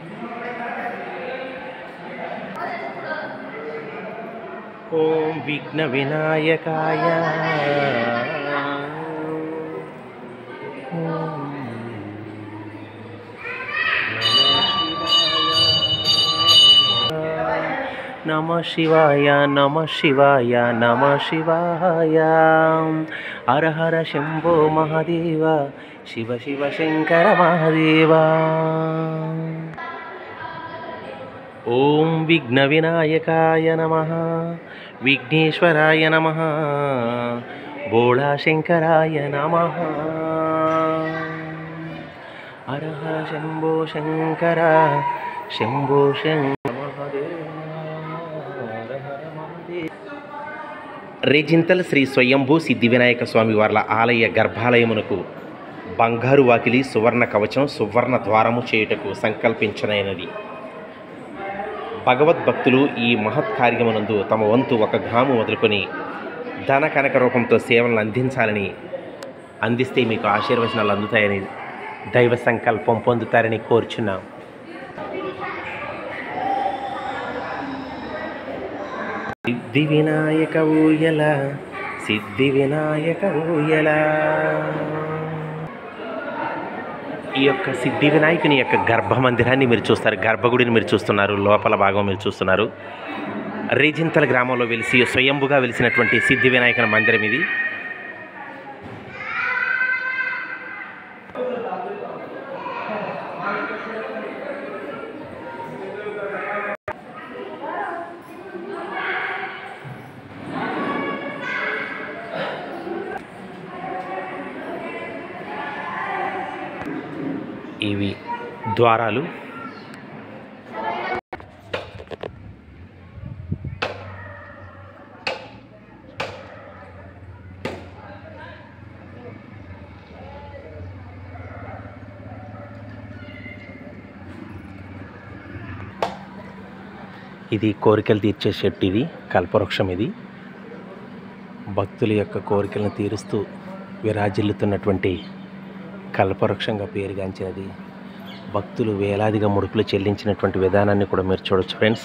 ఓం విఘ్న వినాయకాయ నమ శివాయ నమ శివాయ నమ శివాయ హర హర శంభో మహాదేవ శివ శివ శంకర మహాదేవా ఓం విఘ్న వినాయకాయ నమ విఘ్నేశ్వరాయ నమ భోళాశంకరాయ నమ హర హర శంభో శంకర శంభో శంకర రేజింతల్ శ్రీ స్వయంభూ సిద్ధి వినాయక స్వామి వార్ల ఆలయ గర్భాలయమునకు బంగారు వాకిలి సువర్ణ కవచం సువర్ణ ద్వారము చేయుటకు సంకల్పించనైనది భగవద్భక్తులు ఈ మహత్ కార్యమునందు తమ వంతు ఒక గ్రాము మొదలుకొని ధన కనక రూపంతో సేవలను అందించాలని అందిస్తే మీకు ఆశీర్వచనాలు అందుతాయని దైవ సంకల్పం పొందుతారని కోరుచున్నాం సిద్ధి వినాయక ఊయల సిద్ధి వినాయక ఊయల ఈ యొక్క సిద్ధి వినాయకుని యొక్క గర్భ మందిరాన్ని మీరు చూస్తారు గర్భగుడిని మీరు చూస్తున్నారు లోపల భాగం మీరు చూస్తున్నారు రేజింతల గ్రామంలో వెలిసి స్వయంభుగా వెలిసినటువంటి సిద్ధి వినాయకుని మందిరం ఇది ఇవి ద్వారాలు ఇది కోరికలు తీర్చే చెట్టు ఇది కల్పవృక్షం ఇది భక్తుల యొక్క కోరికలను తీరుస్తూ విరాజిల్లుతున్నటువంటి కల్పవృక్షంగా పేరుగాంచినది భక్తులు వేలాదిగా ముడుపులు చెల్లించినటువంటి విధానాన్ని కూడా మీరు చూడొచ్చు ఫ్రెండ్స్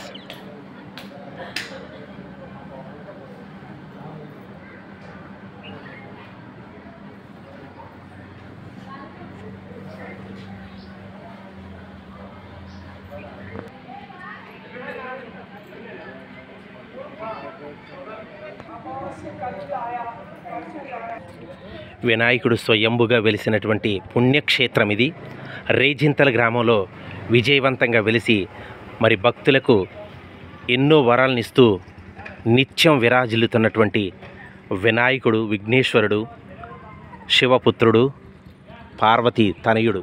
వినాయకుడు స్వయంభుగా వెలిసినటువంటి పుణ్యక్షేత్రం ఇది రేజింతల గ్రామంలో విజయవంతంగా వెలిసి మరి భక్తులకు ఎన్నో వరాలను ఇస్తూ నిత్యం విరాజిల్లుతున్నటువంటి వినాయకుడు విఘ్నేశ్వరుడు శివపుత్రుడు పార్వతి తనయుడు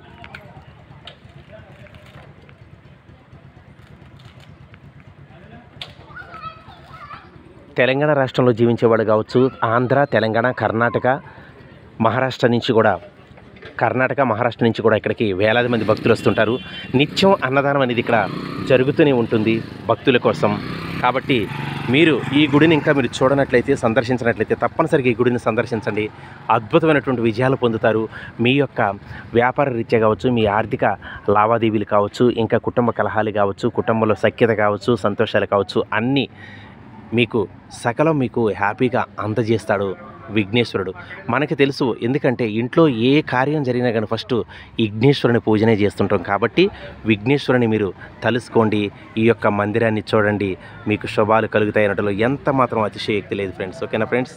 తెలంగాణ రాష్ట్రంలో జీవించేవాడు కావచ్చు ఆంధ్ర తెలంగాణ కర్ణాటక మహారాష్ట్ర నుంచి కూడా కర్ణాటక మహారాష్ట్ర నుంచి కూడా ఇక్కడికి వేలాది మంది భక్తులు వస్తుంటారు నిత్యం అన్నదానం అనేది ఇక్కడ జరుగుతూనే ఉంటుంది భక్తుల కోసం కాబట్టి మీరు ఈ గుడిని ఇంకా మీరు చూడనట్లయితే సందర్శించినట్లయితే తప్పనిసరిగా ఈ గుడిని సందర్శించండి అద్భుతమైనటువంటి విజయాలు పొందుతారు మీ యొక్క వ్యాపార రీత్యా కావచ్చు మీ ఆర్థిక లావాదేవీలు కావచ్చు ఇంకా కుటుంబ కలహాలు కావచ్చు కుటుంబంలో సఖ్యత కావచ్చు సంతోషాలు కావచ్చు అన్నీ మీకు సకలం మీకు హ్యాపీగా అందజేస్తాడు విఘ్నేశ్వరుడు మనకి తెలుసు ఎందుకంటే ఇంట్లో ఏ కార్యం జరిగినా కానీ ఫస్ట్ విఘ్నేశ్వరుని పూజనే చేస్తుంటాం కాబట్టి విఘ్నేశ్వరుని మీరు తలుసుకోండి ఈ యొక్క మందిరాన్ని చూడండి మీకు శుభాలు కలుగుతాయి అనటంలో ఎంత మాత్రం అతిశయోక్తి లేదు ఫ్రెండ్స్ ఓకేనా ఫ్రెండ్స్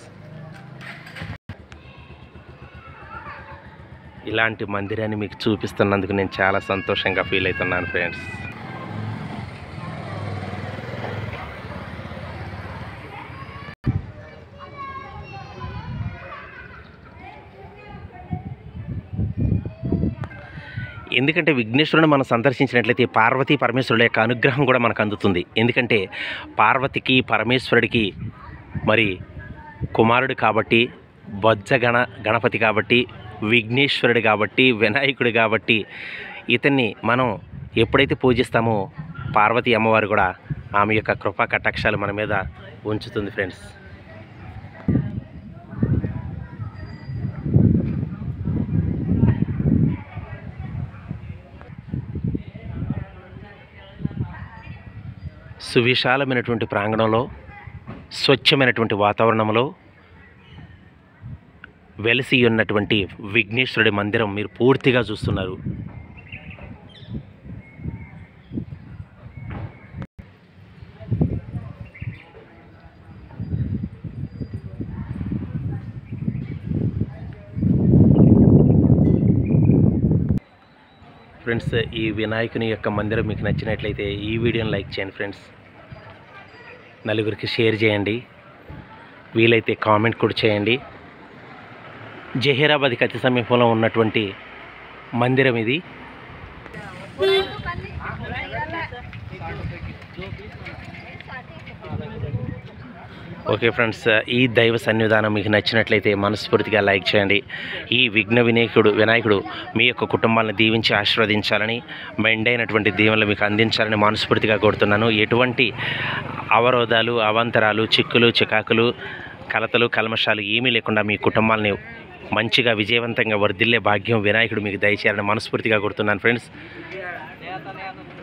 ఇలాంటి మందిరాన్ని మీకు చూపిస్తున్నందుకు నేను చాలా సంతోషంగా ఫీల్ అవుతున్నాను ఫ్రెండ్స్ ఎందుకంటే విఘ్నేశ్వరుని మనం సందర్శించినట్లయితే పార్వతీ పరమేశ్వరుల యొక్క అనుగ్రహం కూడా మనకు అందుతుంది ఎందుకంటే పార్వతికి పరమేశ్వరుడికి మరి కుమారుడు కాబట్టి బొజ్జ గణ గణపతి కాబట్టి విఘ్నేశ్వరుడు కాబట్టి వినాయకుడు కాబట్టి ఇతన్ని మనం ఎప్పుడైతే పూజిస్తామో పార్వతీ అమ్మవారు కూడా ఆమె యొక్క కృపా కటాక్షాలు మన మీద ఉంచుతుంది ఫ్రెండ్స్ సువిశాలమైనటువంటి ప్రాంగణంలో స్వచ్ఛమైనటువంటి వాతావరణంలో వెలసి ఉన్నటువంటి విఘ్నేశ్వరుడి మందిరం మీరు పూర్తిగా చూస్తున్నారు ఫ్రెండ్స్ ఈ వినాయకుని యొక్క మందిరం మీకు నచ్చినట్లయితే ఈ వీడియోని లైక్ చేయండి ఫ్రెండ్స్ నలుగురికి షేర్ చేయండి వీలైతే కామెంట్ కూడా చేయండి జహీరాబాద్కి అతి సమీపంలో ఉన్నటువంటి మందిరం ఇది ఓకే ఫ్రెండ్స్ ఈ దైవ సన్నిధానం మీకు నచ్చినట్లయితే మనస్ఫూర్తిగా లైక్ చేయండి ఈ విఘ్న వినాయకుడు వినాయకుడు మీ యొక్క కుటుంబాలను దీవించి ఆశీర్వదించాలని మెండైనటువంటి దీవెనలు మీకు అందించాలని మనస్ఫూర్తిగా కోరుతున్నాను ఎటువంటి అవరోధాలు అవాంతరాలు చిక్కులు చికాకులు కలతలు కల్మషాలు ఏమీ లేకుండా మీ కుటుంబాలని మంచిగా విజయవంతంగా వర్ధిల్లే భాగ్యం వినాయకుడు మీకు దయచేయాలని మనస్ఫూర్తిగా కోరుతున్నాను ఫ్రెండ్స్